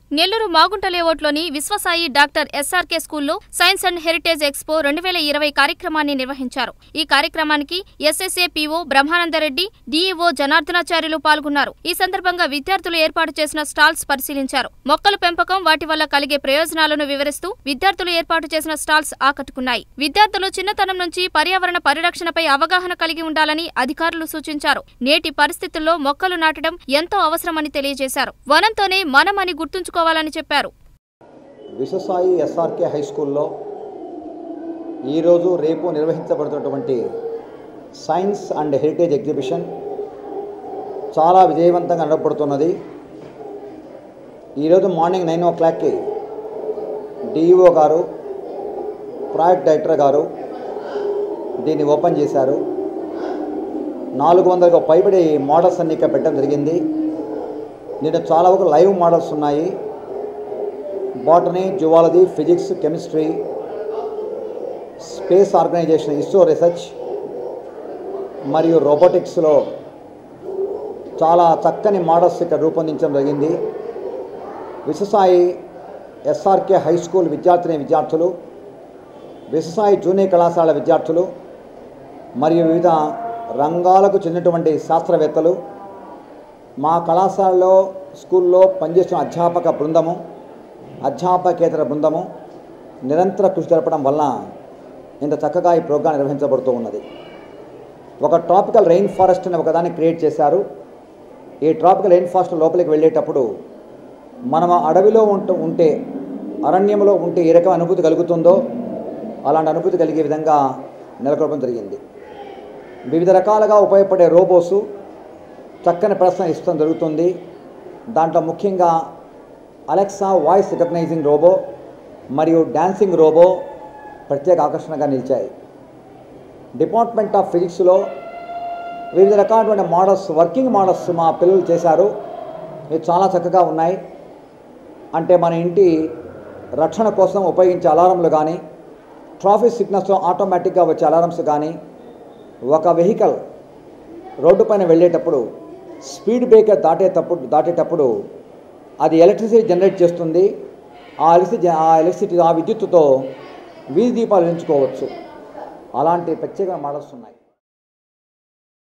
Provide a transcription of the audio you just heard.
నెల్లూరు మాగుంట లేఅవుట్లోని Vishwasai doctor SRK స్కూల్లో science and heritage expo రెండు వేల ఇరవై కార్యక్రమాన్ని నిర్వహించారు ఈ కార్యక్రమానికి SSA PO Brahmananda Reddy DEO Janardhanacharyulu పాల్గొన్నారు ఈ సందర్భంగా విద్యార్థులు ఏర్పాటు చేసిన స్టాల్స్ పరిశీలించారు మొక్కల పెంపకం వాటి వల్ల కలిగే ప్రయోజనాలను వివరిస్తూ విద్యార్థులు ఏర్పాటు చేసిన స్టాల్స్ ఆకట్టుకున్నాయి విద్యార్థులు చిన్నతనం నుంచి పర్యావరణ పరిరక్షణపై అవగాహన కలిగి ఉండాలని అధికారులు సూచించారు నేటి పరిస్థితుల్లో మొక్కలు నాటడం ఎంతో అవసరమని తెలియజేశారు వనంతోనే మనమని గుర్తుంచుకోవాలని చెప్పారు విశ్వసాయి ఎస్ఆర్కే హై స్కూల్లో ఈరోజు రేపు నిర్వహించబడుతున్నటువంటి సైన్స్ అండ్ హెరిటేజ్ ఎగ్జిబిషన్ చాలా విజయవంతంగా నడపడుతున్నది ఈరోజు మార్నింగ్ నైన్ ఓ క్లాక్కి డిఈఓ గారు ప్రాజెక్ట్ డైరెక్టర్ గారు దీన్ని ఓపెన్ చేశారు నాలుగు వందలకు పైబడి మోడల్స్ అన్ని ఇక్కడ పెట్టడం జరిగింది దీంట్లో చాలా వరకు లైవ్ మోడల్స్ ఉన్నాయి botany zoology physics chemistry space organisation ISRO research మరియు రోబోటిక్స్లో చాలా చక్కని మోడల్స్ ఇక్కడ రూపొందించడం జరిగింది విశ్వసాయి ఎస్ఆర్కే హై స్కూల్ విద్యార్థిని విద్యార్థులు విశ్వసాయి జూనియర్ కళాశాల విద్యార్థులు మరియు వివిధ రంగాలకు చెందినటువంటి శాస్త్రవేత్తలు మా కళాశాలలో స్కూల్లో పనిచేస్తున్న అధ్యాపక బృందము అధ్యాపకేతర బృందము నిరంతర కృషి జరపడం వలన ఇంత చక్కగా ఈ ప్రోగ్రాం నిర్వహించబడుతూ ఉన్నది ఒక ట్రాపికల్ రెయిన్ ఫారెస్ట్ అని ఒకదాన్ని క్రియేట్ చేశారు ఈ ట్రాపికల్ రెయిన్ ఫారెస్ట్ లోపలికి వెళ్ళేటప్పుడు మనం ఆ అడవిలో ఉంటూ ఉంటే అరణ్యంలో ఉంటే ఏ రకం అనుభూతి కలుగుతుందో అలాంటి అనుభూతి కలిగే విధంగా నెలకొల్పడం జరిగింది వివిధ రకాలుగా ఉపయోగపడే రోబోసు చక్కని ప్రశ్న ఇష్టం జరుగుతుంది దాంట్లో ముఖ్యంగా అలెక్సా వాయిస్ రికగ్నైజింగ్ రోబో మరియు డాన్సింగ్ రోబో ప్రత్యేక ఆకర్షణగా నిలిచాయి డిపార్ట్మెంట్ ఆఫ్ ఫిజిక్స్లో వివిధ రకాలైన మోడల్స్ వర్కింగ్ మోడల్స్ మా పిల్లలు చేశారు ఇవి చాలా చక్కగా ఉన్నాయి అంటే మన ఇంటి రక్షణ కోసం ఉపయోగించే అలారంలు కానీ ట్రాఫిక్ సిగ్నల్స్లో ఆటోమేటిక్గా వచ్చే అలారమ్స్ కానీ ఒక వెహికల్ రోడ్డు పైన వెళ్ళేటప్పుడు స్పీడ్ బ్రేకర్ దాటేటప్పుడు దాటేటప్పుడు అది ఎలక్ట్రిసిటీ జనరేట్ చేస్తుంది ఆ ఎలక్ట్రిసిటీ ఆ ఎలక్ట్రిసిటీ ఆ విద్యుత్తుతో వీధి దీపాలు వెలించుకోవచ్చు అలాంటి ప్రత్యేక మోడల్స్ ఉన్నాయి